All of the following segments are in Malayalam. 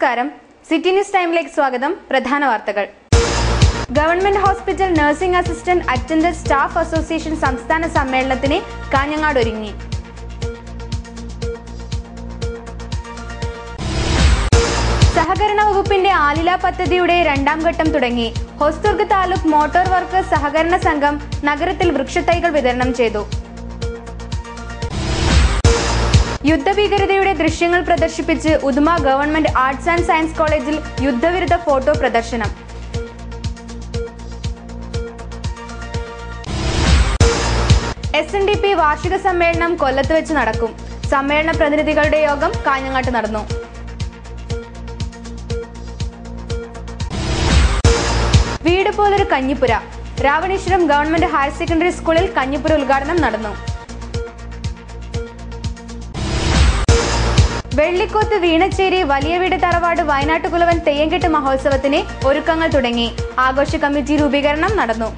നമസ്കാരം സിറ്റി ന്യൂസ് ടൈമിലേക്ക് സ്വാഗതം പ്രധാന വാർത്തകൾ government hospital nursing assistant attendant staff association സംസ്ഥാന സമ്മേളനത്തിന് കാഞ്ഞങ്ങാട് ഒരുങ്ങി സഹകരണ വകുപ്പിന്റെ ആലില പദ്ധതിയുടെ രണ്ടാം ഘട്ടം തുടങ്ങി ഹൊസ്ദുർഗ് താലൂക്ക് മോട്ടോർ വർക്കേഴ്സ് സഹകരണ സംഘം നഗരത്തിൽ വൃക്ഷത്തൈകൾ വിതരണം ചെയ്തു യുദ്ധഭീകരതയുടെ ദൃശ്യങ്ങൾ പ്രദർശിപ്പിച്ച് Uduma government arts and science കോളേജിൽ യുദ്ധവിരുദ്ധ ഫോട്ടോ പ്രദർശനം എസ് എൻ ഡി പി വാർഷിക സമ്മേളനം കൊല്ലത്ത് വെച്ച് നടക്കും സമ്മേളന പ്രതിനിധികളുടെ യോഗം കാഞ്ഞങ്ങാട്ട് നടന്നു വീട് പോലൊരു കഞ്ഞിപ്പുര രാവണേശ്വരം ഗവൺമെന്റ് ഹയർ സെക്കൻഡറി സ്കൂളിൽ കഞ്ഞിപ്പുര ഉദ്ഘാടനം നടന്നു വെള്ളിക്കോത്ത് വീണച്ചേരി വലിയ വീട് തറവാട് വയനാട്ടുകുലവൻ തെയ്യംകെട്ട് മഹോത്സവത്തിന് ഒരുക്കങ്ങൾ തുടങ്ങി ആഘോഷ കമ്മിറ്റി രൂപീകരണം നടന്നു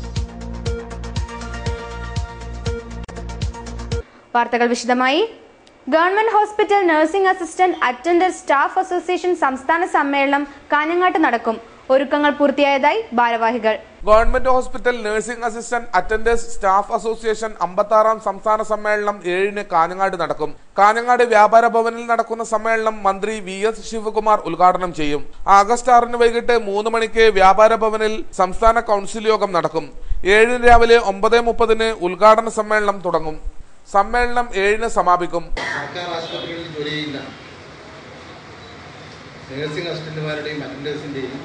വാർത്തകൾ വിശദമായി government hospital nursing assistant attendant staff association സംസ്ഥാന സമ്മേളനം കാഞ്ഞങ്ങാട്ട് നടക്കും ഒരുക്കങ്ങൾ പൂർത്തിയായതായി ഭാരവാഹികൾ government hospital nursing assistant attenders staff association അമ്പത്താറാം സംസ്ഥാന സമ്മേളനം ഏഴിന് കാഞ്ഞങ്ങാട് നടക്കും കാഞ്ഞങ്ങാട് വ്യാപാര ഭവനിൽ നടക്കുന്ന സമ്മേളനം മന്ത്രി വി എസ് ശിവകുമാർ ഉദ്ഘാടനം ചെയ്യും ആഗസ്റ്റ് ആറിന് വൈകിട്ട് മൂന്ന് മണിക്ക് വ്യാപാര ഭവനിൽ സംസ്ഥാന കൗൺസിൽ യോഗം നടക്കും ഏഴിന് രാവിലെ ഒമ്പത് മുപ്പതിന് ഉദ്ഘാടന സമ്മേളനം തുടങ്ങും സമ്മേളനം ഏഴിന് സമാപിക്കും സർക്കാർ ആശുപത്രികളിൽ ജോലി ചെയ്യുന്ന നേഴ്സിംഗ് അസിസ്റ്റന്റുമാരുടെയും അറ്റൻഡേഴ്സിൻ്റെയും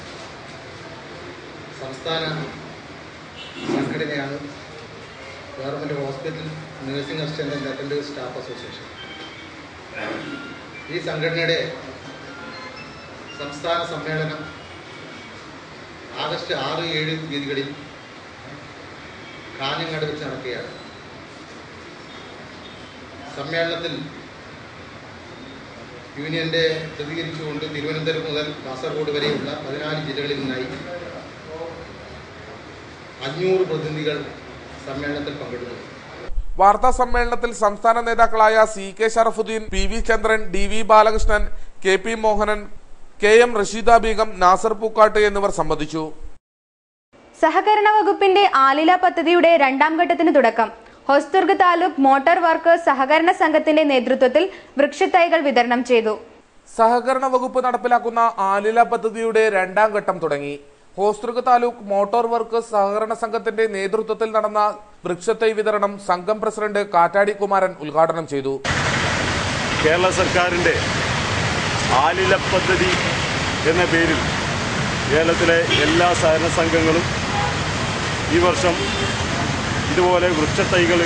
സംസ്ഥാന സംഘടനയാണ് government hospital nursing assistant and attenders staff association ഈ സംഘടനയുടെ സംസ്ഥാന സമ്മേളനം ആഗസ്റ്റ് ആറ് ഏഴ് തീയതികളിൽ കാഞ്ഞങ്ങാട് വെച്ച് നടക്കുകയാണ് സമ്മേളനത്തിൽ യൂണിയന്റെ പ്രതികരിച്ചുകൊണ്ട് തിരുവനന്തപുരം മുതൽ കാസർഗോഡ് വരെയുള്ള പതിനാല് ജില്ലകളിൽ നിന്നായി അഞ്ഞൂറ് പ്രതിനിധികൾ സമ്മേളനത്തിൽ പങ്കെടുക്കുന്നു വാർത്താ സമ്മേളനത്തിൽ സംസ്ഥാന നേതാക്കളായ C K Sharafudheen P V Chandran D V Balakrishnan K P Mohanan K M Rasheeda Beegum Nasar Pookkat എന്നിവർ സംബന്ധിച്ചു സഹകരണ വകുപ്പിന്റെ ആലില പദ്ധതിയുടെ രണ്ടാം ഘട്ടത്തിന് തുടക്കം ഹൊസ്ദുർഗ് താലൂക്ക് മോട്ടോർ വർക്കേഴ്സ് സഹകരണ സംഘത്തിന്റെ നേതൃത്വത്തിൽ വൃക്ഷത്തൈകൾ വിതരണം ചെയ്തു സഹകരണ വകുപ്പ് നടപ്പിലാക്കുന്ന ആലില പദ്ധതിയുടെ രണ്ടാം ഘട്ടം തുടങ്ങി ഹോസ്തൃക താലൂക്ക് മോട്ടോർ വർക്കേഴ്സ് സഹകരണ സംഘത്തിന്റെ നേതൃത്വത്തിൽ നടന്ന വൃക്ഷത്തൈ വിതരണം സംഘം പ്രസിഡന്റ് കാറ്റാടി കുമാരൻ ഉദ്ഘാടനം ചെയ്തു കേരള സർക്കാരിൻ്റെ ആലില പദ്ധതി എന്ന പേരിൽ കേരളത്തിലെ എല്ലാ സഹകരണ സംഘങ്ങളും ഈ വർഷം ഇതുപോലെ വൃക്ഷത്തൈകൾ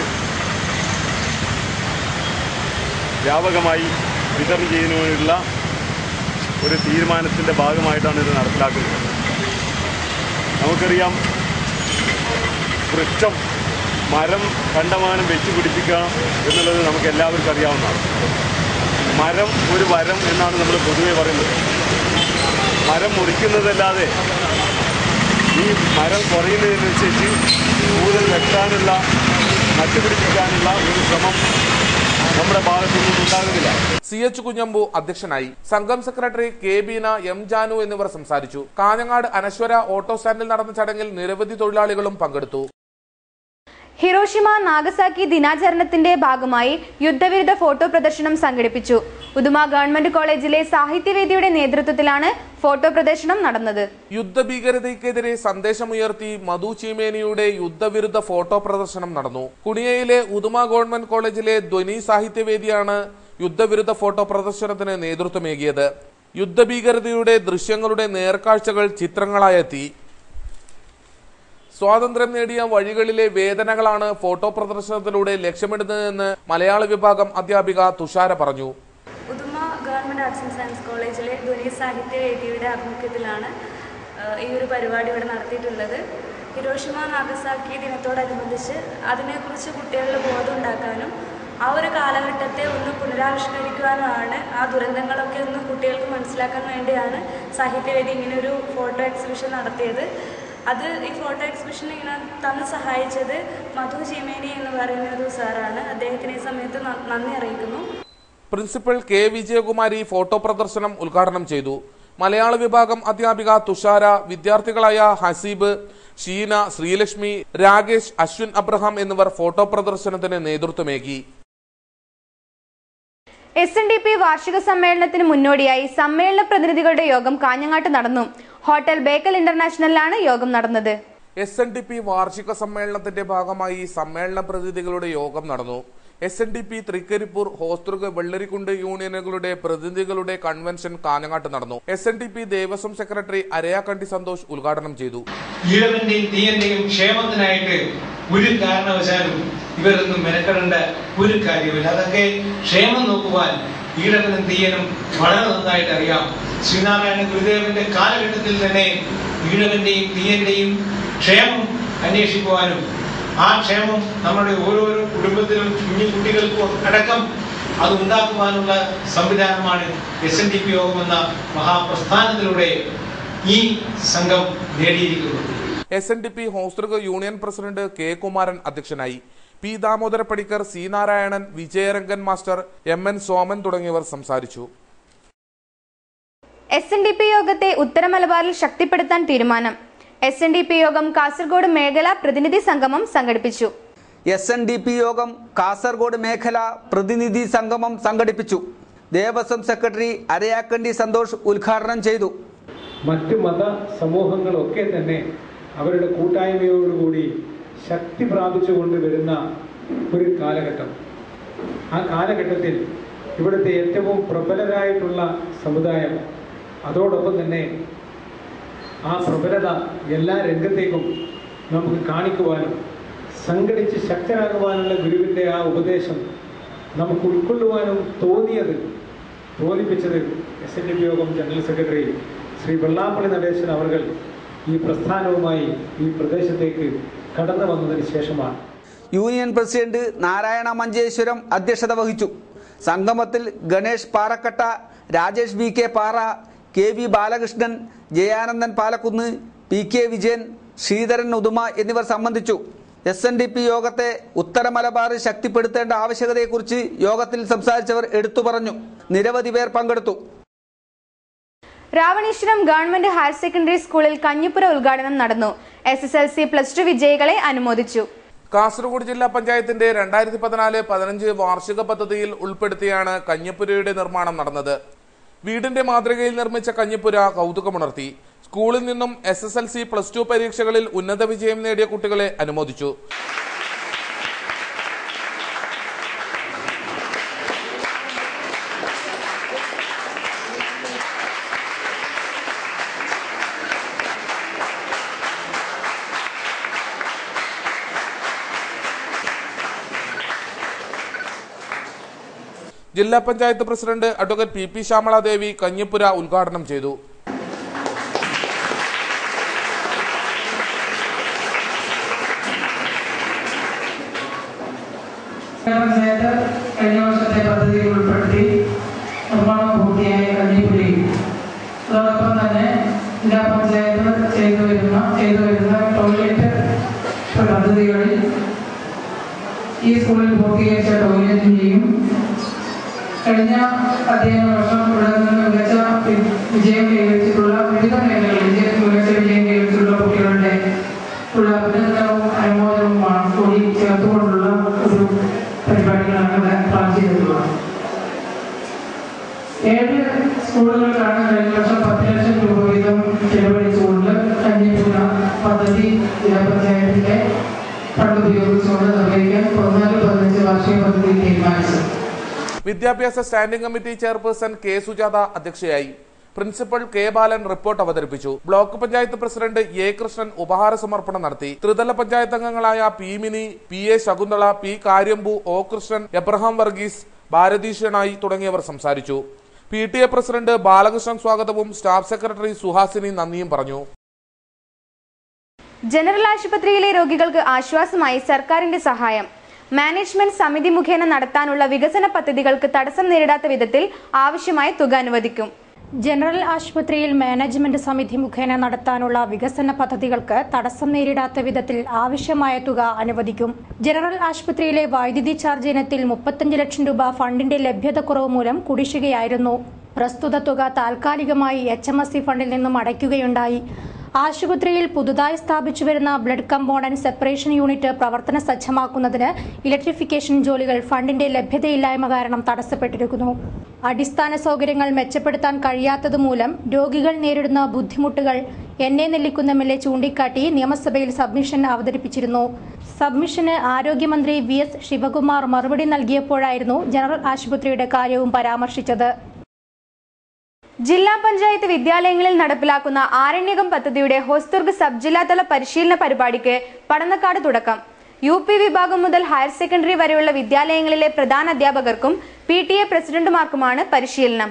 വ്യാപകമായി വിതരണം ചെയ്യുന്നതിനുള്ള ഒരു തീരുമാനത്തിൻ്റെ ഭാഗമായിട്ടാണ് ഇത് നടപ്പിലാക്കുന്നത് നമുക്കറിയാം വൃക്ഷം മരം കണ്ടമാനം വെച്ച് പിടിപ്പിക്കുക എന്നുള്ളത് നമുക്ക് എല്ലാവർക്കും അറിയാവുന്നതാണ് മരം ഒരു വരം എന്നാണ് നമ്മൾ പൊതുവെ പറയുന്നത് മരം മുറിക്കുന്നതല്ലാതെ ഈ മരം കുറയുന്നതിനനുസരിച്ച് കൂടുതൽ വെട്ടാനുള്ള നട്ടുപിടിപ്പിക്കാനുള്ള ഒരു ശ്രമം നമ്മുടെ ഭാഗത്തുനിന്നും ഉണ്ടാകുന്നില്ല സി എച്ച് കുഞ്ഞമ്പു അധ്യക്ഷനായി സംഘം secretary K Beena M Janu എന്നിവർ സംസാരിച്ചു കാഞ്ഞങ്ങാട് അനശ്വര ഓട്ടോ സ്റ്റാൻഡിൽ നടന്ന ചടങ്ങിൽ നിരവധി തൊഴിലാളികളും പങ്കെടുത്തു ഹിറോഷിമ നാഗസാക്കി ദിനാചരണത്തിന്റെ ഭാഗമായി യുദ്ധവിരുദ്ധ ഫോട്ടോ പ്രദർശനം സംഘടിപ്പിച്ചു ഉദുമ ഗവൺമെന്റ് കോളേജിലെ സാഹിത്യവേദിയുടെ നേതൃത്വത്തിലാണ് ഫോട്ടോ പ്രദർശനം നടന്നത് യുദ്ധഭീകരതയ്ക്കെതിരെ സന്ദേശമുയർത്തി മധു ചീമേനിയുടെ യുദ്ധവിരുദ്ധ ഫോട്ടോ പ്രദർശനം നടന്നു കുണിയയിലെ ഉദുമ ഗവൺമെന്റ് കോളേജിലെ ധ്വനി സാഹിത്യവേദിയാണ് യുദ്ധവിരുദ്ധ ഫോട്ടോ പ്രദർശനത്തിന് നേതൃത്വമേകിയത് യുദ്ധഭീകരതയുടെ ദൃശ്യങ്ങളുടെ നേർക്കാഴ്ചകൾ ചിത്രങ്ങളായെത്തി സ്വാതന്ത്ര്യം നേടിയ വഴികളിലെ വേദനകളാണ് ഫോട്ടോ പ്രദർശനത്തിലൂടെ ലക്ഷ്യമിടുന്നതെന്ന് മലയാള വിഭാഗം അധ്യാപിക തുഷാര പറഞ്ഞു Uduma government arts and science കോളേജിലെ ധ്വനി സാഹിത്യ വേദിയുടെ ആഭിമുഖ്യത്തിലാണ് ഏഹ്, ഈ ഒരു പരിപാടി ഇവിടെ നടത്തിയിട്ടുള്ളത് ഹിരോഷിമ നാഗസാക്കി ദിനത്തോടനുബന്ധിച്ച് അതിനെക്കുറിച്ച് കുട്ടികളിൽ ബോധം ഉണ്ടാക്കാനും ആ ഒരു കാലഘട്ടത്തെ ഒന്ന് പുനരാവിഷ്കരിക്കുവാനുമാണ് ആ ദുരന്തങ്ങളൊക്കെ ഒന്ന് കുട്ടികൾക്ക് മനസ്സിലാക്കാൻ വേണ്ടിയാണ് സാഹിത്യവേദി ഇങ്ങനെ ഒരു ഫോട്ടോ എക്സിബിഷൻ നടത്തിയത് അത് ഈ ഫോട്ടോ എക്സിബിഷൻ ഇങ്ങനെ തന്ന് സഹായിച്ചത് മധു ചീമേനി എന്ന് പറയുന്ന ഒരു സാറാണ് അദ്ദേഹത്തിന് ഈ സമയത്ത് ന- നന്ദി അറിയിക്കുന്നു പ്രിൻസിപ്പൽ കെ വിജയകുമാരി ഫോട്ടോ പ്രദർശനം ഉദ്ഘാടനം ചെയ്തു മലയാള വിഭാഗം അധ്യാപിക തുഷാര വിദ്യാർത്ഥികളായ ഹസീബ് ഷീന ശ്രീലക്ഷ്മി രാകേഷ് അശ്വിൻ അബ്രഹാം എന്നിവർ ഫോട്ടോ പ്രദർശനത്തിന് നേതൃത്വമേകി എസ് എൻ ഡി പി വാർഷിക സമ്മേളനത്തിന് മുന്നോടിയായി സമ്മേളന പ്രതിനിധികളുടെ യോഗം കാഞ്ഞങ്ങാട്ട് നടന്നു ഹോട്ടൽ ബേക്കൽ ഇന്റർനാഷണലിലാണ് യോഗം നടന്നത് എസ് എൻ ഡി പി വാർഷിക സമ്മേളനത്തിന്റെ ഭാഗമായി സമ്മേളന പ്രതിനിധികളുടെ യോഗം നടന്നു S N D P Trikaripur ഹോസ്തൃക വെള്ളരിക്കുണ്ട് യൂണിയനുകളുടെ പ്രതിനിധികളുടെ കൺവെൻഷൻ കാഞ്ഞങ്ങാട്ട് നടന്നു S N D P Devaswom secretary Arayakkandi Santhosh ഉദ്ഘാടനം ചെയ്തു ഈഴവന്റെയും തീയന്റെയും ക്ഷേമത്തിനായിട്ട് ഒരു കാരണവശാലും ഇവരൊന്നും മെനക്കെടേണ്ട ഒരു കാര്യമില്ല അതൊക്കെ ക്ഷേമം നോക്കുവാൻ ഈഴവനും തീയനും വളരെ നന്നായിട്ട് അറിയാം ശ്രീനാരായണ ഗുരുദേവന്റെ കാലഘട്ടത്തിൽ തന്നെ ഈഴവന്റെയും തീയന്റെയും ക്ഷേമം അന്വേഷിക്കുവാനും ആ ക്ഷേമം നമ്മുടെ ഓരോരോ കുടുംബത്തിലും കുഞ്ഞു കുട്ടികൾക്കും അടക്കം അത് ഉണ്ടാക്കുവാനുള്ള സംവിധാനമാണ് എസ് എൻ ഡി പി യോഗം എന്ന മഹാപ്രസ്ഥാനത്തിലൂടെ ഈ സംഘം നേടിയിരിക്കുന്നത് എസ് എൻ ഡി പി ഹോസ്തൃക യൂണിയൻ പ്രസിഡന്റ് കെ കുമാരൻ അധ്യക്ഷനായി P Damodara Padikkar C Narayanan Vijayarangan master M N Soman തുടങ്ങിയവർ സംസാരിച്ചു എസ് എൻ ഡി പി യോഗത്തെ ഉത്തര മലബാറിൽ ശക്തിപ്പെടുത്താൻ തീരുമാനം എസ് എൻ ഡി പി യോഗം കാസർഗോഡ് മേഖല പ്രതിനിധി സംഗമം സംഘടിപ്പിച്ചു എസ് എൻ ഡി പി യോഗം കാസർഗോഡ് മേഖല പ്രതിനിധി സംഗമം സംഘടിപ്പിച്ചു ദേവസ്വം സെക്രട്ടറി അരയാക്കണ്ടി സന്തോഷ് ഉദ്ഘാടനം ചെയ്തു മറ്റ് മത സമൂഹങ്ങളൊക്കെ തന്നെ അവരുടെ കൂട്ടായ്മയോടുകൂടി ശക്തി പ്രാപിച്ചുകൊണ്ട് വരുന്ന ഒരു കാലഘട്ടം ആ കാലഘട്ടത്തിൽ ഇവിടുത്തെ ഏറ്റവും പ്രബലരായിട്ടുള്ള സമുദായം അതോടൊപ്പം തന്നെ ആ പ്രബലത എല്ലാ രംഗത്തേക്കും നമുക്ക് കാണിക്കുവാനും സംഘടിച്ച് ശക്തരാകുവാനുള്ള ഗുരുവിൻ്റെ ആ ഉപദേശം നമുക്ക് ഉൾക്കൊള്ളുവാനും തോന്നിയത് തോന്നിപ്പിച്ചത് എസ് എൻ ഡി പി യോഗം ജനറൽ സെക്രട്ടറി ശ്രീ വെള്ളാപ്പള്ളി നടേശൻ അവർ ഈ പ്രസ്ഥാനവുമായി ഈ പ്രദേശത്തേക്ക് കടന്നു വന്നതിന് ശേഷമാണ് യൂണിയൻ പ്രസിഡന്റ് നാരായണ മഞ്ചേശ്വരം അധ്യക്ഷത വഹിച്ചു സംഗമത്തിൽ Ganesh Parakkatta Rajesh V K Para K V Balakrishnan Jayanandan Palakkunnu P K Vijayan Sreedharan Uduma എന്നിവർ സംബന്ധിച്ചു എസ് എൻ ഡി പി യോഗത്തെ ഉത്തര മലബാറിൽ ശക്തിപ്പെടുത്തേണ്ട ആവശ്യകതയെക്കുറിച്ച് യോഗത്തിൽ സംസാരിച്ചവർ എടുത്തു പറഞ്ഞു നിരവധി പേർ പങ്കെടുത്തു രാവണീശ്വരം ഗവൺമെന്റ് ഹയർ സെക്കൻഡറി സ്കൂളിൽ കഞ്ഞിപ്പുര ഉദ്ഘാടനം നടന്നു S S L C plus two വിജയികളെ അനുമോദിച്ചു കാസർഗോഡ് ജില്ലാ പഞ്ചായത്തിന്റെ രണ്ടായിരത്തി പതിനാല് പതിനഞ്ച് വാർഷിക പദ്ധതിയിൽ ഉൾപ്പെടുത്തിയാണ് കഞ്ഞിപ്പുരയുടെ നിർമ്മാണം നടന്നത് വീടിന്റെ മാതൃകയിൽ നിർമ്മിച്ച കഞ്ഞിപ്പുര കൗതുകമുണർത്തി സ്കൂളിൽ നിന്നും S S L C plus two പരീക്ഷകളിൽ ഉന്നത വിജയം നേടിയ കുട്ടികളെ അനുമോദിച്ചു ജില്ലാ panchayat president advocate P P Shyamaladevi കഞ്ഞിപ്പുര ഉദ്ഘാടനം ചെയ്തു പഞ്ചായത്ത് കഴിഞ്ഞ വർഷത്തെ പദ്ധതിയിൽ ഉൾപ്പെടുത്തി നിർമ്മാണം പൂർത്തിയായ കഞ്ഞിപ്പുരയും അതോടൊപ്പം തന്നെ ജില്ലാ പഞ്ചായത്ത് ചെയ്തു വരുന്ന ചെയ്തു വരുന്ന ടോയ്ലറ്റ് പദ്ധതികളിൽ ഈ സ്കൂളിൽ പൂർത്തീകരിച്ച ടോയ്ലറ്റിൻ്റെയും കഴിഞ്ഞ അധ്യയന വർഷം ഇവിടെ നിന്ന് മികച്ച വി- വിജയം കൈവരിച്ചിട്ടുള്ള വിവിധ മേഖലകളിൽ വിജയ- മികച്ച വിജയം കൈവരിച്ചിട്ടുള്ള കുട്ടികളുടെ ഉള്ള അഭിനന്ദനവും അനുമോദനവുമാണ് കൂടി ചേർത്തുകൊണ്ടുള്ള ഒരു പരിപാടികളാണ് ഇവിടെ പ്ലാൻ ചെയ്തിട്ടുള്ളത് ഏഴ് സ്കൂളുകൾക്കാണ് കഴിഞ്ഞ വർഷം പത്ത് ലക്ഷം രൂപ വീതം ചെലവഴിച്ചുകൊണ്ട് കഞ്ഞിപ്പുര പദ്ധതി ജില്ലാ പഞ്ചായത്തിന്റെ ഫണ്ട് ഉപയോഗിച്ചുകൊണ്ട് നിർവഹിക്കാൻ പതിനാല് പതിനഞ്ച് വാർഷിക പദ്ധതി തീരുമാനിച്ചത് വിദ്യാഭ്യാസ standing committee chairperson K Sujatha അധ്യക്ഷയായി പ്രിൻസിപ്പൽ കെ ബാലൻ റിപ്പോർട്ട് അവതരിപ്പിച്ചു block panchayat president A Krishnan ഉപഹാര സമർപ്പണം നടത്തി ത്രിതല പഞ്ചായത്ത് അംഗങ്ങളായ P Mini P A Shakunthala P Karyambu O Krishnan Abraham Varghese Bharathi Shenoy തുടങ്ങിയവർ സംസാരിച്ചു P T A president Balakrishnan സ്വാഗതവും സ്റ്റാഫ് സെക്രട്ടറി സുഹാസിനി നന്ദിയും പറഞ്ഞു ജനറൽ ആശുപത്രിയിലെ രോഗികൾക്ക് ആശ്വാസമായി സർക്കാരിന്റെ സഹായം മാനേജ്മെന്റ് സമിതി മുഖേന നടത്താനുള്ള വികസന പദ്ധതികൾക്ക് തടസ്സം നേരിടാത്ത വിധത്തിൽ ആവശ്യമായ തുക അനുവദിക്കും ജനറൽ ആശുപത്രിയിൽ മാനേജ്മെന്റ് സമിതി മുഖേന നടത്താനുള്ള വികസന പദ്ധതികൾക്ക് തടസ്സം നേരിടാത്ത വിധത്തിൽ ആവശ്യമായ തുക അനുവദിക്കും ജനറൽ ആശുപത്രിയിലെ വൈദ്യുതി ചാർജ് ഇനത്തിൽ മുപ്പത്തഞ്ച് ലക്ഷം രൂപ ഫണ്ടിന്റെ ലഭ്യതക്കുറവ് മൂലം കുടിശ്ശികയായിരുന്നു പ്രസ്തുത തുക താൽക്കാലികമായി എച്ച് എം എസ് സി ഫണ്ടിൽ നിന്നും അടയ്ക്കുകയുണ്ടായി ആശുപത്രിയിൽ പുതുതായി സ്ഥാപിച്ചു വരുന്ന ബ്ലഡ് കമ്പോണന്റ് സെപ്പറേഷൻ യൂണിറ്റ് പ്രവർത്തന സജ്ജമാക്കുന്നതിന് ഇലക്ട്രിഫിക്കേഷൻ ജോലികൾ ഫണ്ടിന്റെ ലഭ്യതയില്ലായ്മ കാരണം തടസ്സപ്പെട്ടിരിക്കുന്നു അടിസ്ഥാന സൗകര്യങ്ങൾ മെച്ചപ്പെടുത്താൻ കഴിയാത്തതുമൂലം രോഗികൾ നേരിടുന്ന ബുദ്ധിമുട്ടുകൾ എന്നെ നെല്ലിക്കുന്ന എം എൽ എ ചൂണ്ടിക്കാട്ടി നിയമസഭയിൽ സബ്മിഷൻ അവതരിപ്പിച്ചിരുന്നു സബ്മിഷന് ആരോഗ്യമന്ത്രി വി എസ് ശിവകുമാർ മറുപടി നൽകിയപ്പോഴായിരുന്നു ജനറൽ ആശുപത്രിയുടെ കാര്യവും പരാമർശിച്ചത് ജില്ലാ പഞ്ചായത്ത് വിദ്യാലയങ്ങളിൽ നടപ്പിലാക്കുന്ന ആരണ്യകം പദ്ധതിയുടെ ഹോസ്ദുർഗ് സബ് ജില്ലാതല പരിശീലന പരിപാടിക്ക് പടന്നക്കാട് തുടക്കം യു പി വിഭാഗം മുതൽ ഹയർ സെക്കൻഡറി വരെയുള്ള വിദ്യാലയങ്ങളിലെ പ്രധാന അധ്യാപകർക്കും പി ടി എ പ്രസിഡന്റുമാർക്കുമാണ് പരിശീലനം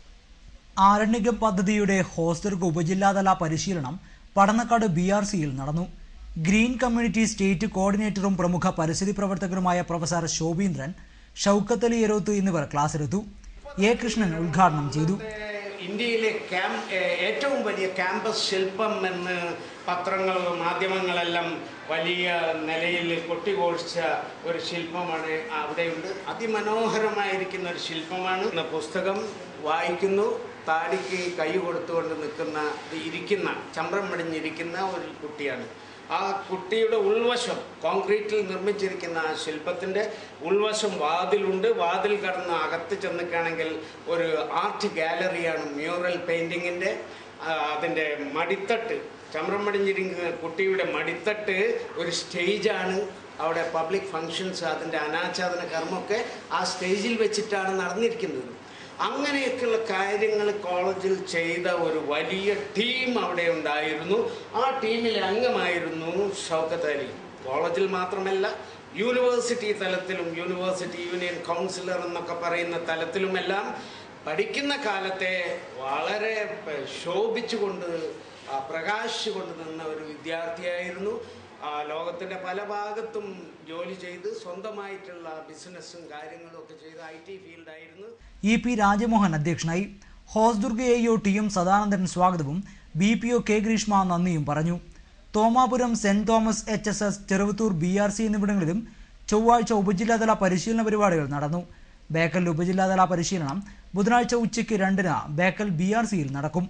ആരണ്യകം പദ്ധതിയുടെ ഹോസ്റ്റർക്ക് ഉപജില്ലാതല പരിശീലനം പടന്നക്കാട് ബി ആർ സിയിൽ നടന്നു ഗ്രീൻ കമ്മ്യൂണിറ്റി സ്റ്റേറ്റ് കോർഡിനേറ്ററും പ്രമുഖ പരിസ്ഥിതി പ്രവർത്തകരുമായ പ്രൊഫസർ ശോഭീന്ദ്രൻ ഷൌക്കത്ത് അലി എരോത്ത് എന്നിവർ ക്ലാസ് എടുത്തു എ കൃഷ്ണൻ ഉദ്ഘാടനം ചെയ്തു ഇന്ത്യയിലെ ക്യാം ഏ- ഏറ്റവും വലിയ ക്യാമ്പസ് ശില്പം എന്ന് പത്രങ്ങളും മാധ്യമങ്ങളെല്ലാം വലിയ നിലയിൽ കൊട്ടിഘോഷിച്ച ഒരു ശില്പമാണ് അവിടെയുണ്ട് അതിമനോഹരമായിരിക്കുന്ന ഒരു ശില്പമാണ് ഇന്ന് പുസ്തകം വായിക്കുന്നു താടിക്ക് കൈ കൊടുത്തുകൊണ്ട് നിൽക്കുന്ന ഇരിക്കുന്ന ചമ്രം പടിഞ്ഞിരിക്കുന്ന ഒരു കുട്ടിയാണ് ആ കുട്ടിയുടെ ഉൾവശം കോൺക്രീറ്റിൽ നിർമ്മിച്ചിരിക്കുന്ന ആ ശില്പത്തിൻ്റെ ഉൾവശം വാതിലുണ്ട് വാതിൽ കടന്ന് അകത്ത് ചെന്നിക്കുകയാണെങ്കിൽ ഒരു ആർട്ട് ഗാലറിയാണ് മ്യൂറൽ പെയിൻറ്റിങ്ങിൻ്റെ അതിൻ്റെ മടിത്തട്ട് ചമ്രം പടിഞ്ഞിരിക്കുന്ന കുട്ടിയുടെ മടിത്തട്ട് ഒരു സ്റ്റേജാണ് അവിടെ പബ്ലിക് ഫങ്ഷൻസ് അതിൻ്റെ അനാച്ഛാദന കർമ്മമൊക്കെ ആ സ്റ്റേജിൽ വെച്ചിട്ടാണ് നടന്നിരിക്കുന്നത് അങ്ങനെയൊക്കെയുള്ള കാര്യങ്ങൾ കോളേജിൽ ചെയ്ത ഒരു വലിയ ടീം അവിടെ ഉണ്ടായിരുന്നു ആ ടീമിലെ അംഗമായിരുന്നു ഷൗക്കത്ത് അലി കോളേജിൽ മാത്രമല്ല യൂണിവേഴ്സിറ്റി തലത്തിലും യൂണിവേഴ്സിറ്റി യൂണിയൻ കൗൺസിലർ എന്നൊക്കെ പറയുന്ന തലത്തിലുമെല്ലാം പഠിക്കുന്ന കാലത്തെ വളരെ പ- ശോഭിച്ചുകൊണ്ട് ആ, പ്രകാശിച്ചുകൊണ്ട് നിന്ന ഒരു വിദ്യാർത്ഥിയായിരുന്നു ആ, ലോകത്തിൻ്റെ പല ഭാഗത്തും ജോലി ചെയ്ത് സ്വന്തമായിട്ടുള്ള ബിസിനസ്സും കാര്യങ്ങളും ഒക്കെ ചെയ്ത് ഐ ടി ഫീൽഡായിരുന്നു ഇ പി രാജമോഹൻ അധ്യക്ഷനായി Hosdurg A O T M Sadanandan സ്വാഗതവും B P O K Greeshma നന്ദിയും പറഞ്ഞു Thomapuram saint Thomas H S S Cheruvathur B R C എന്നിവിടങ്ങളിലും ചൊവ്വാഴ്ച ഉപജില്ലാതല പരിശീലന പരിപാടികൾ നടന്നു ബേക്കൽ ഉപജില്ലാതല പരിശീലനം ബുധനാഴ്ച ഉച്ചയ്ക്ക് രണ്ടിന് ബേക്കൽ ബി ആർ സിയിൽ നടക്കും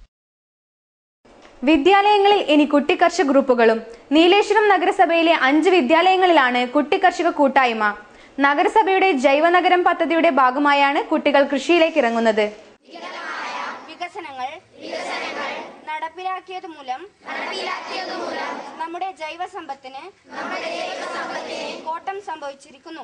വിദ്യാലയങ്ങളിൽ ഇനി കുട്ടിക്കർഷക ഗ്രൂപ്പുകളും നീലേശ്വരം നഗരസഭയിലെ അഞ്ച് വിദ്യാലയങ്ങളിലാണ് കുട്ടിക്കർഷക കൂട്ടായ്മ നഗരസഭയുടെ ജൈവനഗരം പദ്ധതിയുടെ ഭാഗമായാണ് കുട്ടികൾ കൃഷിയിലേക്ക് ഇറങ്ങുന്നത് വികസനങ്ങൾ നടപ്പിലാക്കിയത് മൂലം നമ്മുടെ ജൈവ സമ്പത്തിന് കോട്ടം സംഭവിച്ചിരിക്കുന്നു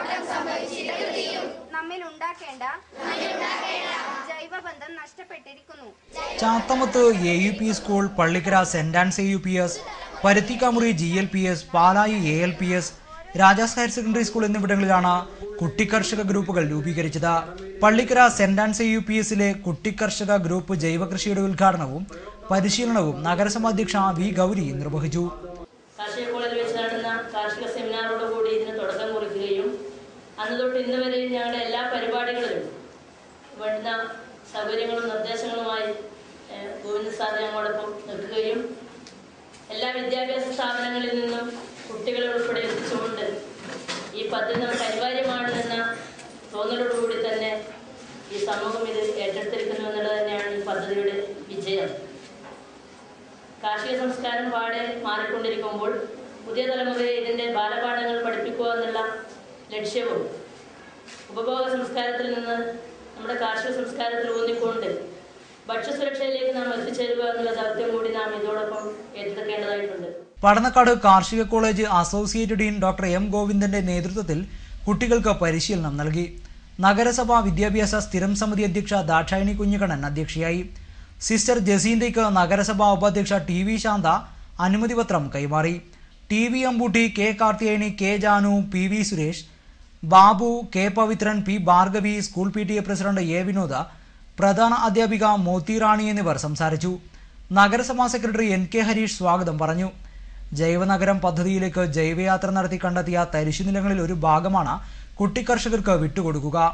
നമ്മിൽ ഉണ്ടാക്കേണ്ട ജൈവബന്ധം നഷ്ടപ്പെട്ടിരിക്കുന്നു Chathamath A U P school Pallikkara saint Ann's A U P S Paruthikkamuri G L P S Palayi A L P S Rajas higher secondary school എന്നിവിടങ്ങളിലാണ് കുട്ടിക്കർഷക ഗ്രൂപ്പുകൾ രൂപീകരിച്ചത് Pallikkara saint Ann's A U P എസിലെ കുട്ടിക്കർഷക ഗ്രൂപ്പ് ജൈവകൃഷിയുടെ ഉദ്ഘാടനവും പരിശീലനവും നഗരസഭ അധ്യക്ഷ വി ഗൗരി നിർവഹിച്ചു കാർഷിക കോളേജിൽ വെച്ച് നടന്ന കാർഷിക സെമിനാറോട് കൂടി ഇതിന് തുടക്കം കുറിക്കുകയും അന്ന് തൊട്ട് ഇന്ന് വരെയും ഞങ്ങളുടെ എല്ലാ പരിപാടികളിലും വേണ്ടുന്ന സൗകര്യങ്ങളും നിർദ്ദേശങ്ങളുമായി ഏഹ്, ഗോവിന്ദ സാർ ഞങ്ങളോടൊപ്പം നിൽക്കുകയും എല്ലാ വിദ്യാഭ്യാസ സ്ഥാപനങ്ങളിൽ നിന്നും കുട്ടികളെ ഉൾപ്പെടെ എത്തിച്ചുകൊണ്ട് ഈ പദ്ധതി നമുക്ക് അനിവാര്യമാണ് എന്ന തോന്നലോടുകൂടി തന്നെ ഈ സമൂഹം ഇത് ഏറ്റെടുത്തിരിക്കുന്നു എന്നുള്ളത് തന്നെയാണ് ഈ പദ്ധതിയുടെ വിജയം കാർഷിക സംസ്കാരം പാടെ മാറിക്കൊണ്ടിരിക്കുമ്പോൾ പുതിയ തലമുറയെ ഇതിൻ്റെ ബാലപാഠങ്ങൾ പഠിപ്പിക്കുക എന്നുള്ള ലക്ഷ്യവും ഉപഭോഗ സംസ്കാരത്തിൽ നിന്ന് നമ്മുടെ കാർഷിക സംസ്കാരത്തിൽ ഊന്നിക്കൊണ്ട് ഭക്ഷ്യസുരക്ഷയിലേക്ക് നാം എത്തിച്ചേരുക എന്നുള്ള ദൗത്യം കൂടി നാം ഇതോടൊപ്പം ഏറ്റെടുക്കേണ്ടതായിട്ടുണ്ട് പടന്നക്കാട് കാർഷിക college associate dean doctor M ഗോവിന്ദന്റെ നേതൃത്വത്തിൽ കുട്ടികൾക്ക് പരിശീലനം നൽകി നഗരസഭാ വിദ്യാഭ്യാസ സ്ഥിരം സമിതി അധ്യക്ഷ ദാക്ഷായണി കുഞ്ഞിക്കണ്ണൻ അധ്യക്ഷയായി സിസ്റ്റർ ജസീന്തയ്ക്ക് നഗരസഭാ ഉപാധ്യക്ഷ ടി വി ശാന്ത അനുമതി പത്രം കൈമാറി T V Ambootty K Karthiyayani K Janu P V Suresh Babu K Pavithran P Bhargavi school P T A president A Vinoda പ്രധാന അധ്യാപിക മോത്തി റാണി എന്നിവർ സംസാരിച്ചു നഗരസഭാ സെക്രട്ടറി എൻ കെ ഹരീഷ് സ്വാഗതം പറഞ്ഞു ജൈവനഗരം പദ്ധതിയിലേക്ക് ജൈവയാത്ര നടത്തി കണ്ടെത്തിയ തരിശുനിലങ്ങളിൽ ഒരു ഭാഗമാണ് കുട്ടിക്കർഷകർക്ക് വിട്ടുകൊടുക്കുക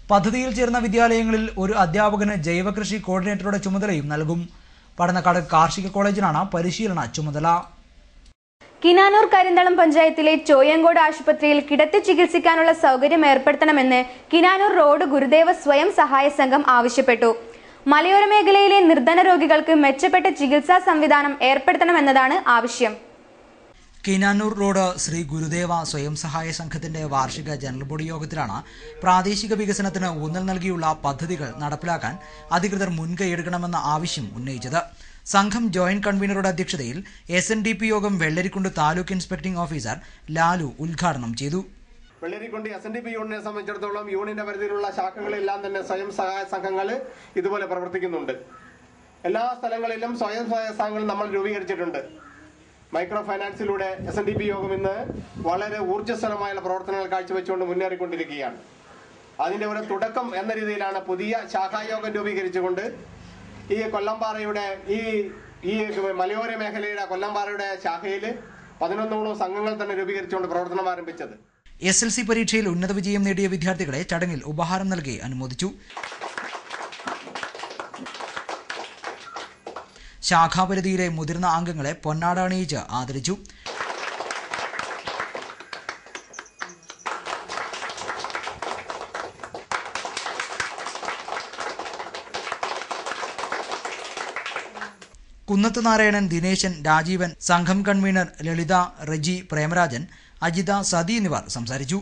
പദ്ധതിയിൽ ചേർന്ന വിദ്യാലയങ്ങളിൽ ഒരു അധ്യാപകന് ജൈവകൃഷി കോർഡിനേറ്ററുടെ ചുമതലയും നൽകും പടന്നക്കാട് കാർഷിക കോളേജിനാണ് പരിശീലന ചുമതല കിനാനൂർ കരിന്തളം പഞ്ചായത്തിലെ ചോയങ്കോട് ആശുപത്രിയിൽ കിടത്തി ചികിത്സിക്കാനുള്ള സൗകര്യം ഏർപ്പെടുത്തണമെന്ന് കിനാനൂർ റോഡ് ഗുരുദേവ സ്വയം സഹായ സംഘം ആവശ്യപ്പെട്ടു മലയോര മേഖലയിലെ നിർധന രോഗികൾക്ക് മെച്ചപ്പെട്ട ചികിത്സാ സംവിധാനം ഏർപ്പെടുത്തണമെന്നതാണ് ആവശ്യം കിനാനൂർ റോഡ് ശ്രീ ഗുരുദേവ സ്വയം സഹായ സംഘത്തിന്റെ വാർഷിക ജനറൽ ബോഡി യോഗത്തിലാണ് പ്രാദേശിക വികസനത്തിന് ഊന്നൽ നൽകിയുള്ള പദ്ധതികൾ നടപ്പിലാക്കാൻ അധികൃതർ മുൻകൈയെടുക്കണമെന്ന ആവശ്യം ഉന്നയിച്ചത് സംഘം ജോയിന്റ് കൺവീനറുടെ അധ്യക്ഷതയിൽ എസ് എൻ ഡി പി യോഗം വെള്ളരിക്കുണ്ട് താലൂക്ക് ഇൻസ്പെക്ടിംഗ് ഓഫീസർ ലാലു ഉദ്ഘാടനം ചെയ്തു Vellarikundu S N D P യൂണിയനെ സംബന്ധിച്ചിടത്തോളം യൂണിയന്റെ പരിധിയിലുള്ള ശാഖകളെല്ലാം തന്നെ സ്വയം സഹായ സംഘങ്ങൾ ഇതുപോലെ പ്രവർത്തിക്കുന്നുണ്ട് എല്ലാ സ്ഥലങ്ങളിലും സ്വയം സഹായ സംഘങ്ങൾ നമ്മൾ രൂപീകരിച്ചിട്ടുണ്ട് മൈക്രോ ഫൈനാൻസിലൂടെ എസ് എൻ ഡി പി യോഗം ഇന്ന് വളരെ ഊർജ്ജസ്വലമായുള്ള പ്രവർത്തനങ്ങൾ കാഴ്ചവെച്ചുകൊണ്ട് മുന്നേറിക്കൊണ്ടിരിക്കുകയാണ് അതിന്റെ ഒരു തുടക്കം എന്ന രീതിയിലാണ് പുതിയ ശാഖായോഗം രൂപീകരിച്ചുകൊണ്ട് ഈ കൊല്ലംപാറയുടെ ഈ ഈ മലയോര മേഖലയുടെ കൊല്ലംപാറയുടെ ശാഖയിൽ പതിനൊന്നോളം സംഘങ്ങൾ തന്നെ രൂപീകരിച്ചുകൊണ്ട് പ്രവർത്തനം ആരംഭിച്ചത് എസ് എൽ സി പരീക്ഷയിൽ ഉന്നത വിജയം നേടിയ വിദ്യാർത്ഥികളെ ചടങ്ങിൽ ഉപഹാരം നൽകി അനുമോദിച്ചു ശാഖാപരിധിയിലെ മുതിർന്ന അംഗങ്ങളെ പൊന്നാട അണിയിച്ച് ആദരിച്ചു കുന്നത്ത് നാരായണൻ ദിനേശൻ രാജീവൻ സംഘം കൺവീനർ ലളിത റജി പ്രേമരാജൻ അജിത സതി എന്നിവർ സംസാരിച്ചു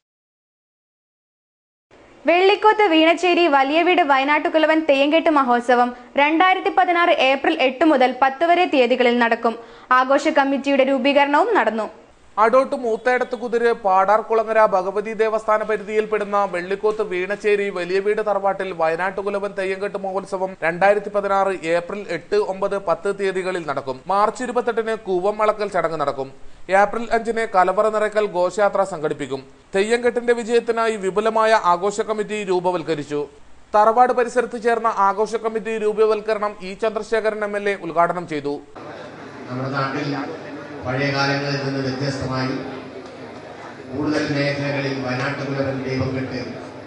വെള്ളിക്കോത്ത് വീണച്ചേരി വലിയ വീട് വയനാട്ടുകുലവൻ തെയ്യങ്കെട്ട് മഹോത്സവം രണ്ടായിരത്തി പതിനാറ് ഏപ്രിൽ എട്ട് മുതൽ പത്ത് വരെ തീയതികളിൽ നടക്കും ആഘോഷ കമ്മിറ്റിയുടെ രൂപീകരണവും നടന്നു അടോട്ട് മൂത്തേടത്ത് കുതിര് പാടാർകുളങ്ങര ഭഗവതി ദേവസ്ഥാന പരിധിയിൽപ്പെടുന്ന വെള്ളിക്കോത്ത് വീണച്ചേരി വലിയ വീട് തറവാട്ടിൽ വയനാട്ടുകുലവൻ തെയ്യങ്കെട്ട് മഹോത്സവം രണ്ടായിരത്തി പതിനാറ് ഏപ്രിൽ എട്ട് ഒമ്പത് പത്ത് തീയതികളിൽ നടക്കും മാർച്ച് ഇരുപത്തെട്ടിന് കൂവം വളക്കൽ ചടങ്ങ് നടക്കും ഏപ്രിൽ അഞ്ചിന് കലവറ നിറയ്ക്കൽ ഘോഷയാത്ര സംഘടിപ്പിക്കും തെയ്യങ്കെട്ടിന്റെ വിജയത്തിനായി വിപുലമായ ആഘോഷ കമ്മിറ്റി രൂപവൽക്കരിച്ചു തറവാട് പരിസരത്ത് ചേർന്ന ആഘോഷ കമ്മിറ്റി രൂപവൽക്കരണം E Chandrasekharan M L A ഉദ്ഘാടനം ചെയ്തു നമ്മുടെ നാട്ടിൽ പഴയ കാലങ്ങളിൽ നിന്ന് വ്യത്യസ്തമായി കൂടുതൽ മേഖലകളിൽ വയനാട്ടുകുലവൻ ദൈവം കെട്ട്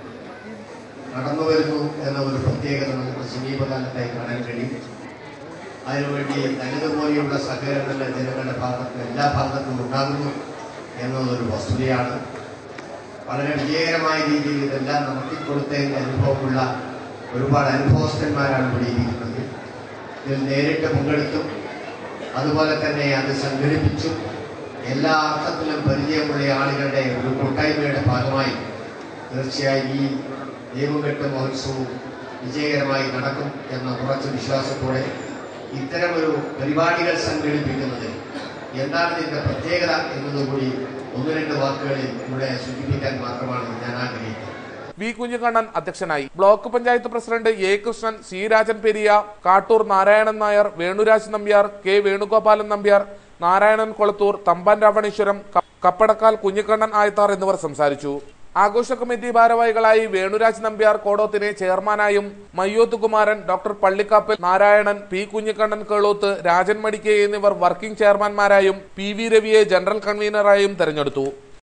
നടന്നു വരുന്നു എന്ന ഒരു പ്രത്യേകത നമുക്ക് സമീപകാലത്തായി കാണാൻ കഴിയും അതിനുവേണ്ടി നല്ലതുപോലെയുള്ള സഹകരണങ്ങൾ ജനങ്ങളുടെ ഭാഗത്ത് എല്ലാ ഭാഗത്തും ഉണ്ടാകുന്നു എന്നതൊരു വസ്തുതയാണ് വളരെ വിജയകരമായ രീതിയിൽ ഇതെല്ലാം നടത്തിക്കൊടുത്തതിൻ്റെ അനുഭവമുള്ള ഒരുപാട് അനുഭവസ്ഥന്മാരാണ് ഇവിടെ ഇരിക്കുന്നത് ഇതിൽ നേരിട്ട് പങ്കെടുത്തും അതുപോലെ തന്നെ അത് സംഘടിപ്പിച്ചും എല്ലാ അർത്ഥത്തിലും പരിചയമുള്ള ആളുകളുടെ ഒരു കൂട്ടായ്മയുടെ ഭാഗമായി തീർച്ചയായും ഈ ദൈവകെട്ട് മഹോത്സവവും വിജയകരമായി നടക്കും എന്ന ഉറച്ച വിശ്വാസത്തോടെ ഇത്തരമൊരു പരിപാടികൾ സംഘടിപ്പിക്കുന്നത് എന്താണ് ഇതിന്റെ പ്രത്യേകത എന്നതുകൂടി ഒന്ന് രണ്ട് വാക്കുകളിൽ ഇവിടെ സൂചിപ്പിക്കാൻ മാത്രമാണ് ഞാൻ ആഗ്രഹിക്കുന്നത് വി കുഞ്ഞിക്കണ്ണൻ അധ്യക്ഷനായി block panchayat president A Krishnan C Rajan Periya Kattoor Narayanan Nair Venuraj Nambiar K Venugopalan Nambiar Narayanan Kolathur Thampan Raveeswaram ക- കപ്പടക്കാൽ കുഞ്ഞിക്കണ്ണൻ ആയത്താർ എന്നിവർ സംസാരിച്ചു ആഘോഷ കമ്മിറ്റി ഭാരവാഹികളായി വേണുരാജ് നമ്പ്യാർ കോടോത്തിനെ ചെയർമാനായും മയ്യോത്ത് കുമാരൻ ഡോക്ടർ പള്ളിക്കാപ്പൽ നാരായണൻ പി കുഞ്ഞിക്കണ്ണൻ കേളോത്ത് രാജൻ മടിക്കെ എന്നിവർ വർക്കിംഗ് ചെയർമാൻമാരായും പി വി രവിയെ ജനറൽ കൺവീനറായും തെരഞ്ഞെടുത്തു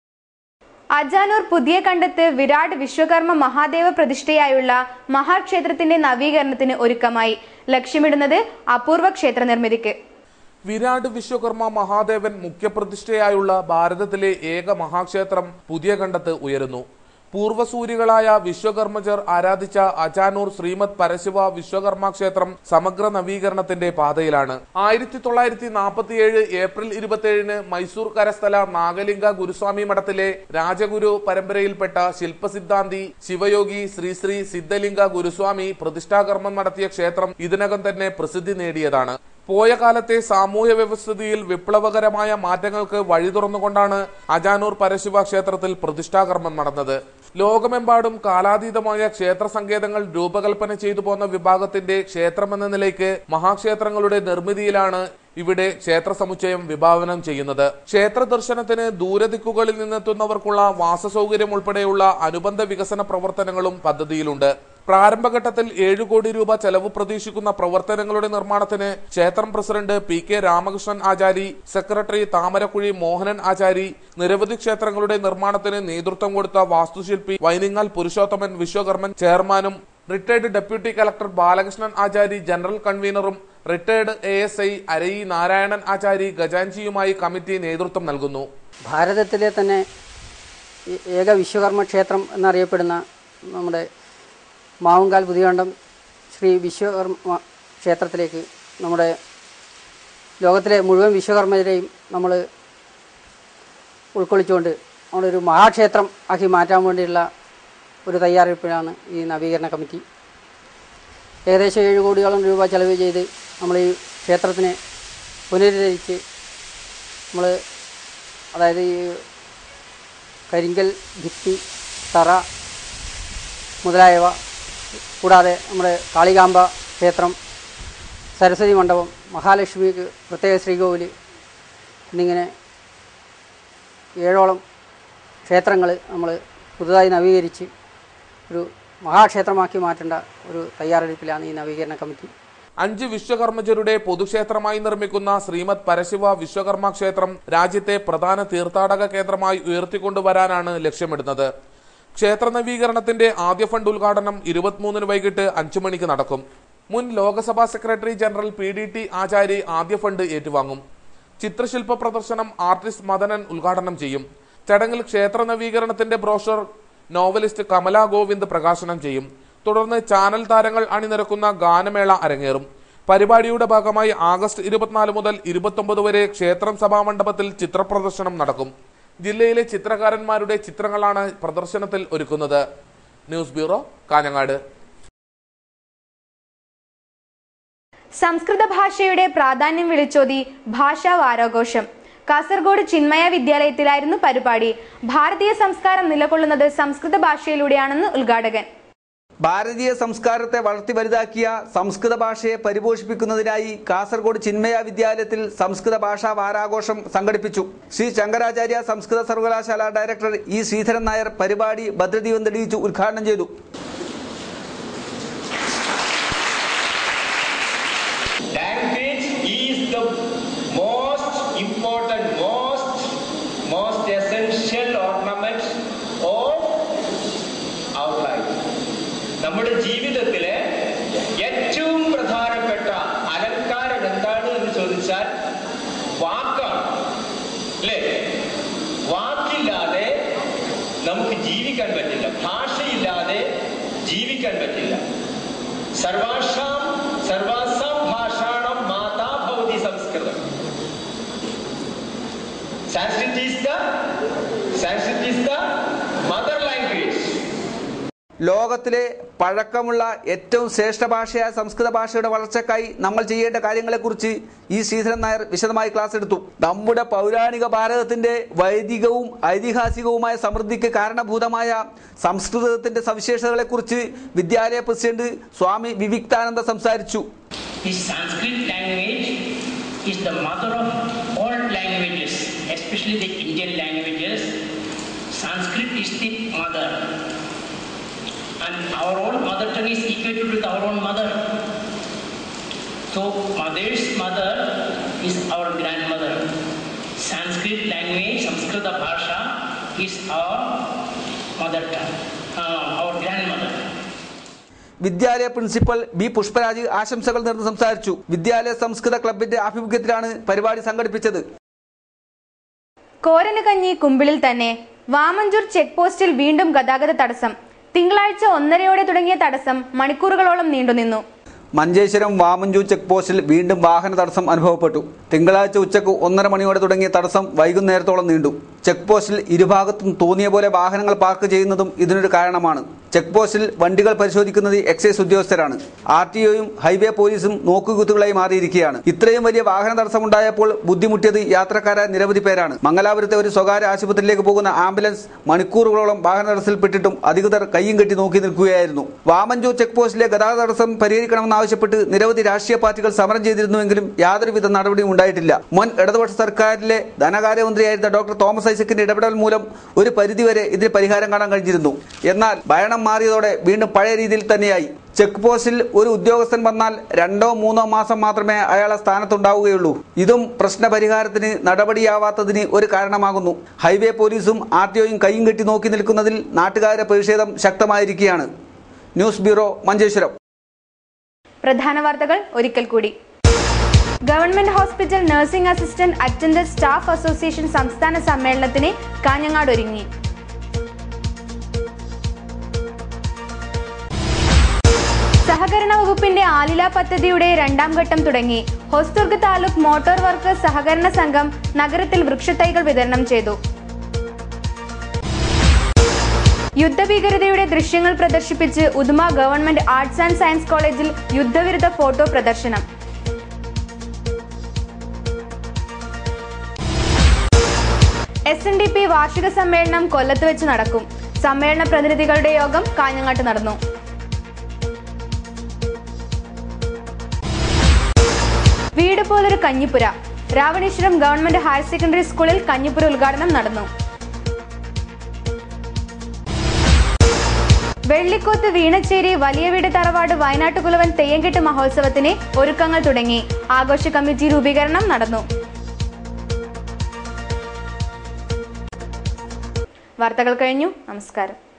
അജാനൂർ പുതിയ കണ്ടത്ത് വിരാട് വിശ്വകർമ്മ മഹാദേവ പ്രതിഷ്ഠയായുള്ള മഹാക്ഷേത്രത്തിന്റെ നവീകരണത്തിന് ഒരുക്കമായി ലക്ഷ്യമിടുന്നത് അപൂർവ ക്ഷേത്ര നിർമ്മിതിക്ക് വിരാട് വിശ്വകർമ്മ മഹാദേവൻ മുഖ്യപ്രതിഷ്ഠയായുള്ള ഭാരതത്തിലെ ഏക മഹാക്ഷേത്രം പുതിയ കണ്ടത്ത് ഉയരുന്നു പൂർവസൂരികളായ വിശ്വകർമ്മജർ ആരാധിച്ച അജാനൂർ ശ്രീമദ് പരശിവ വിശ്വകർമ്മ ക്ഷേത്രം സമഗ്ര നവീകരണത്തിന്റെ പാതയിലാണ് ആയിരത്തി തൊള്ളായിരത്തി നാൽപ്പത്തിയേഴ് ഏപ്രിൽ ഇരുപത്തിയേഴിന് മൈസൂർ കരസ്ഥല നാഗലിംഗ ഗുരുസ്വാമി മഠത്തിലെ രാജഗുരു പരമ്പരയിൽപ്പെട്ട ശില്പസിദ്ധാന്തി ശിവയോഗി ശ്രീ ശ്രീ സിദ്ധലിംഗ ഗുരുസ്വാമി പ്രതിഷ്ഠാകർമ്മം നടത്തിയ ക്ഷേത്രം ഇതിനകം തന്നെ പ്രസിദ്ധി നേടിയതാണ് പോയ കാലത്തെ സാമൂഹ്യ വ്യവസ്ഥിതിയിൽ വിപ്ലവകരമായ മാറ്റങ്ങൾക്ക് വഴി തുറന്നുകൊണ്ടാണ് അജാനൂർ പരശിവ ക്ഷേത്രത്തിൽ പ്രതിഷ്ഠാകർമ്മം നടന്നത് ലോകമെമ്പാടും കാലാതീതമായ ക്ഷേത്ര സങ്കേതങ്ങൾ രൂപകൽപ്പന ചെയ്തു പോന്ന വിഭാഗത്തിന്റെ ക്ഷേത്രമെന്ന നിലയ്ക്ക് മഹാക്ഷേത്രങ്ങളുടെ നിർമ്മിതിയിലാണ് ഇവിടെ ക്ഷേത്ര സമുച്ചയം വിഭാവനം ചെയ്യുന്നത് ക്ഷേത്ര ദർശനത്തിന് ദൂരദിക്കുകളിൽ നിന്നെത്തുന്നവർക്കുള്ള വാസസൗകര്യം ഉൾപ്പെടെയുള്ള അനുബന്ധ വികസന പ്രവർത്തനങ്ങളും പദ്ധതിയിലുണ്ട് പ്രാരംഭഘട്ടത്തിൽ ഏഴു കോടി രൂപ ചെലവ് പ്രതീക്ഷിക്കുന്ന പ്രവർത്തനങ്ങളുടെ നിർമ്മാണത്തിന് ക്ഷേത്രം president P K Ramakrishnan Achari secretary Thamarakuzhi Mohanan Achari നിരവധി ക്ഷേത്രങ്ങളുടെ നിർമ്മാണത്തിന് നേതൃത്വം കൊടുത്ത വാസ്തുശില്പി വൈനിങ്ങാൽ പുരുഷോത്തമൻ വിശ്വകർമ്മൻ ചെയർമാനും retired deputy collector Balakrishnan Achari general കൺവീനറും retired A S I Arayi Narayanan Achari ഗജാൻജിയുമായി കമ്മിറ്റി നേതൃത്വം നൽകുന്നു ഭാരതത്തിലെ തന്നെ ഏ- ഏക വിശ്വകർമ്മ ക്ഷേത്രം എന്നറിയപ്പെടുന്ന നമ്മുടെ മാവുങ്കാൽ പുതിയകണ്ടം ശ്രീ വിശ്വകർമ്മ ക്ഷേത്രത്തിലേക്ക് നമ്മുടെ ലോകത്തിലെ മുഴുവൻ വിശ്വകർമ്മരെയും നമ്മൾ ഉൾക്കൊള്ളിച്ചുകൊണ്ട് നമ്മളൊരു മഹാക്ഷേത്രം ആക്കി മാറ്റാൻ വേണ്ടിയുള്ള ഒരു തയ്യാറെടുപ്പിലാണ് ഈ നവീകരണ കമ്മിറ്റി ഏകദേശം ഏഴ് കോടിയോളം രൂപ ചെലവ് ചെയ്ത് നമ്മൾ ഈ ക്ഷേത്രത്തിനെ പുനരുദ്ധരിച്ച് നമ്മൾ അതായത് ഈ കരിങ്കൽ ഭിത്തി തറ മുതലായവ കൂടാതെ നമ്മുടെ കാളികാമ്പ ക്ഷേത്രം സരസ്വതി മണ്ഡപം മഹാലക്ഷ്മിക്ക് പ്രത്യേക ശ്രീകോവിൽ എന്നിങ്ങനെ ഏഴോളം ക്ഷേത്രങ്ങൾ നമ്മൾ പുതുതായി നവീകരിച്ച് ഒരു മഹാക്ഷേത്രമാക്കി മാറ്റേണ്ട ഒരു തയ്യാറെടുപ്പിലാണ് ഈ നവീകരണ കമ്മിറ്റി അഞ്ച് വിശ്വകർമ്മജരുടെ പൊതുക്ഷേത്രമായി നിർമ്മിക്കുന്ന ശ്രീമദ് പരശിവ വിശ്വകർമ്മ ക്ഷേത്രം രാജ്യത്തെ പ്രധാന തീർത്ഥാടക കേന്ദ്രമായി ഉയർത്തിക്കൊണ്ടുവരാനാണ് ലക്ഷ്യമിടുന്നത് ക്ഷേത്ര നവീകരണത്തിന്റെ ആദ്യ ഫണ്ട് ഉദ്ഘാടനം ഇരുപത്തിമൂന്നിന് വൈകിട്ട് അഞ്ചു മണിക്ക് നടക്കും മുൻ Lok Sabha secretary general P D T Achari ആദ്യ ഫണ്ട് ഏറ്റുവാങ്ങും ചിത്രശില്പ പ്രദർശനം ആർട്ടിസ്റ്റ് മദനൻ ഉദ്ഘാടനം ചെയ്യും ചടങ്ങിൽ ക്ഷേത്ര നവീകരണത്തിന്റെ ബ്രോഷർ നോവലിസ്റ്റ് കമല ഗോവിന്ദ് പ്രകാശനം ചെയ്യും തുടർന്ന് ചാനൽ താരങ്ങൾ അണിനിരക്കുന്ന ഗാനമേള അരങ്ങേറും പരിപാടിയുടെ ഭാഗമായി ആഗസ്റ്റ് ഇരുപത്തിനാല് മുതൽ ഇരുപത്തൊമ്പത് വരെ ക്ഷേത്രം സഭാമണ്ഡപത്തിൽ ചിത്രപ്രദർശനം നടക്കും ജില്ലയിലെ ചിത്രകാരന്മാരുടെ ചിത്രങ്ങളാണ് പ്രദർശനത്തിൽ ഒരുക്കുന്നത് ന്യൂസ് ബ്യൂറോ കാഞ്ഞങ്ങാട് സംസ്കൃത ഭാഷയുടെ പ്രാധാന്യം വിളിച്ചോതി ഭാഷാ വാരാഘോഷം കാസർഗോഡ് ചിന്മയ വിദ്യാലയത്തിലായിരുന്നു പരിപാടി ഭാരതീയ സംസ്കാരം നിലകൊള്ളുന്നത് സംസ്കൃത ഭാഷയിലൂടെയാണെന്ന് ഉദ്ഘാടകൻ ഭാരതീയ സംസ്കാരത്തെ വളർത്തി വലുതാക്കിയ സംസ്കൃത ഭാഷയെ പരിപോഷിപ്പിക്കുന്നതിനായി കാസർഗോഡ് ചിന്മയ വിദ്യാലയത്തിൽ സംസ്കൃത ഭാഷാ വാരാഘോഷം സംഘടിപ്പിച്ചു ശ്രീ ശങ്കരാചാര്യ സംസ്കൃത സർവകലാശാല ഡയറക്ടർ ഇ ശ്രീധരൻ നായർ പരിപാടി ഭദ്രദീപം തെളിയിച്ചു ഉദ്ഘാടനം ചെയ്തു Language is the most important, most, most essential ornament of our life. നമ്മുടെ ജീവിതത്തിലെ ഏറ്റവും പ്രധാനപ്പെട്ട അലങ്കാരം എന്താണ് എന്ന് ചോദിച്ചാൽ വാക്കാണ് അല്ലേ വാക്കില്ലാതെ നമുക്ക് ജീവിക്കാൻ പറ്റില്ല ഭാഷയില്ലാതെ ജീവിക്കാൻ പറ്റില്ല സർവാഷാം സർവാസാം ഭാഷാണം മാതാ ഭവതി Samskritam Sanskrit is the Sanskrit is the mother language ലോകത്തിലെ പഴക്കമുള്ള ഏറ്റവും ശ്രേഷ്ഠ ഭാഷയായ സംസ്കൃത ഭാഷയുടെ വളർച്ചയ്ക്കായി നമ്മൾ ചെയ്യേണ്ട കാര്യങ്ങളെക്കുറിച്ച് ഈ ശ്രീധരൻ നായർ വിശദമായി ക്ലാസ് എടുത്തു നമ്മുടെ പൗരാണിക ഭാരതത്തിന്റെ വൈദികവും ഐതിഹാസികവുമായ സമൃദ്ധിക്ക് കാരണഭൂതമായ സംസ്കൃതത്തിന്റെ സവിശേഷതകളെക്കുറിച്ച് വിദ്യാലയ പ്രസിഡന്റ് സ്വാമി വിവിക്താനന്ദ സംസാരിച്ചു This Sanskrit language is the mother of all languages, especially the Indian languages. Sanskrit is the mother. And our own mother tongue is equated with our own mother. So, mother's mother is our grandmother. Sanskrit language, Samskrita Bhasha, is our mother tongue, uh, our grandmother. വിദ്യാലയ പ്രിൻസിപ്പൽ ബി പുഷ്പരാജ് ആശംസകൾ നേർന്ന് സംസാരിച്ചു വിദ്യാലയ സംസ്കൃത ക്ലബിന്റെ ആഭിമുഖ്യത്തിലാണ് പരിപാടി സംഘടിപ്പിച്ചത് കോരനുകഞ്ഞി കുമ്പിളിൽ തന്നെ വാമഞ്ചൂർ ചെക്ക് പോസ്റ്റിൽ വീണ്ടും ഗതാഗത തടസ്സം തിങ്കളാഴ്ച ഒന്നരയോടെ തുടങ്ങിയ തടസ്സം മണിക്കൂറുകളോളം നീണ്ടുനിന്നു മഞ്ചേശ്വരം വാമഞ്ചു ചെക്ക് പോസ്റ്റിൽ വീണ്ടും വാഹന തടസ്സം അനുഭവപ്പെട്ടു തിങ്കളാഴ്ച ഉച്ചക്ക് ഒന്നര മണിയോടെ തുടങ്ങിയ തടസ്സം വൈകുന്നേരത്തോളം നീണ്ടു ചെക്ക് പോസ്റ്റിൽ ഇരുഭാഗത്തും തോന്നിയ പോലെ വാഹനങ്ങൾ പാർക്ക് ചെയ്യുന്നതും ഇതിനൊരു കാരണമാണ് ചെക്ക് പോസ്റ്റിൽ വണ്ടികൾ പരിശോധിക്കുന്നത് എക്സൈസ് ഉദ്യോഗസ്ഥരാണ് ആർ ടി ഒയും ഹൈവേ പോലീസും നോക്കുകുത്തുകളായി മാറിയിരിക്കുകയാണ് ഇത്രയും വലിയ വാഹന തടസ്സമുണ്ടായപ്പോൾ ബുദ്ധിമുട്ടിയത് യാത്രക്കാരായ നിരവധി പേരാണ് മംഗലാപുരത്തെ ഒരു സ്വകാര്യ ആശുപത്രിയിലേക്ക് പോകുന്ന ആംബുലൻസ് മണിക്കൂറുകളോളം വാഹന തടസ്സത്തിൽപ്പെട്ടിട്ടും അധികൃതർ കയ്യും കെട്ടി നോക്കി നിൽക്കുകയായിരുന്നു വാമഞ്ചൂർ ചെക്ക് പോസ്റ്റിലെ ഗതാഗത തടസ്സം പരിഹരിക്കണമെന്നാവശ്യപ്പെട്ട് നിരവധി രാഷ്ട്രീയ പാർട്ടികൾ സമരം ചെയ്തിരുന്നുവെങ്കിലും യാതൊരുവിധ നടപടിയും ഉണ്ടായിട്ടില്ല മുൻ ഇടതുപക്ഷ സർക്കാരിലെ ധനകാര്യമന്ത്രിയായിരുന്ന ഡോക്ടർ തോമസ് ഐസക്കിന്റെ ഇടപെടൽ മൂലം ഒരു പരിധിവരെ ഇതിന് പരിഹാരം കാണാൻ കഴിഞ്ഞിരുന്നു എന്നാൽ ഭരണം മാറിയതോടെ വീണ്ടും പഴയ രീതിയിൽ തന്നെയായി ചെക്ക് പോസ്റ്റിൽ ഒരു ഉദ്യോഗസ്ഥൻ വന്നാൽ രണ്ടോ മൂന്നോ മാസം മാത്രമേ അയാളെ സ്ഥാനത്തുണ്ടാവുകയുള്ളൂ ഇതും പ്രശ്ന പരിഹാരത്തിന് നടപടിയാവാത്തതിന് ഒരു കാരണമാകുന്നു ഹൈവേ പോലീസും ആർ ടി ഒയും കൈയും കെട്ടി നോക്കി നിൽക്കുന്നതിൽ നാട്ടുകാരുടെ പ്രതിഷേധം ശക്തമായിരിക്കുകയാണ് ന്യൂസ് ബ്യൂറോ മഞ്ചേശ്വരം പ്രധാന വാർത്തകൾ ഒരിക്കൽ കൂടി government hospital nursing assistant attendant staff association സംസ്ഥാന സമ്മേളനത്തിന് കാഞ്ഞങ്ങാട് ഒരുങ്ങി സഹകരണ വകുപ്പിന്റെ ആലില പദ്ധതിയുടെ രണ്ടാം ഘട്ടം തുടങ്ങി ഹൊസ്ദുർഗ് താലൂക്ക് മോട്ടോർ വർക്കേഴ്സ് സഹകരണ സംഘം നഗരത്തിൽ വൃക്ഷത്തൈകൾ വിതരണം ചെയ്തു യുദ്ധഭീകരതയുടെ ദൃശ്യങ്ങൾ പ്രദർശിപ്പിച്ച് Uduma government arts and science കോളേജിൽ യുദ്ധവിരുദ്ധ ഫോട്ടോ പ്രദർശനം എസ് എൻ ഡി പി വാർഷിക സമ്മേളനം കൊല്ലത്ത് വെച്ച് നടക്കും സമ്മേളന പ്രതിനിധികളുടെ യോഗം കാഞ്ഞങ്ങാട്ട് നടന്നു വീട് പോലൊരു കഞ്ഞിപ്പുര രാവണേശ്വരം ഗവൺമെന്റ് ഹയർ സെക്കൻഡറി സ്കൂളിൽ കഞ്ഞിപ്പുര ഉദ്ഘാടനം നടന്നു വെള്ളിക്കോത്ത് വീണച്ചേരി വലിയ വീട് തറവാട് വയനാട്ടുകുലവൻ തെയ്യംകെട്ട് മഹോത്സവത്തിന് ഒരുക്കങ്ങൾ തുടങ്ങി ആഘോഷ കമ്മിറ്റി രൂപീകരണം നടന്നു വാർത്തകൾ കഴിഞ്ഞു നമസ്കാരം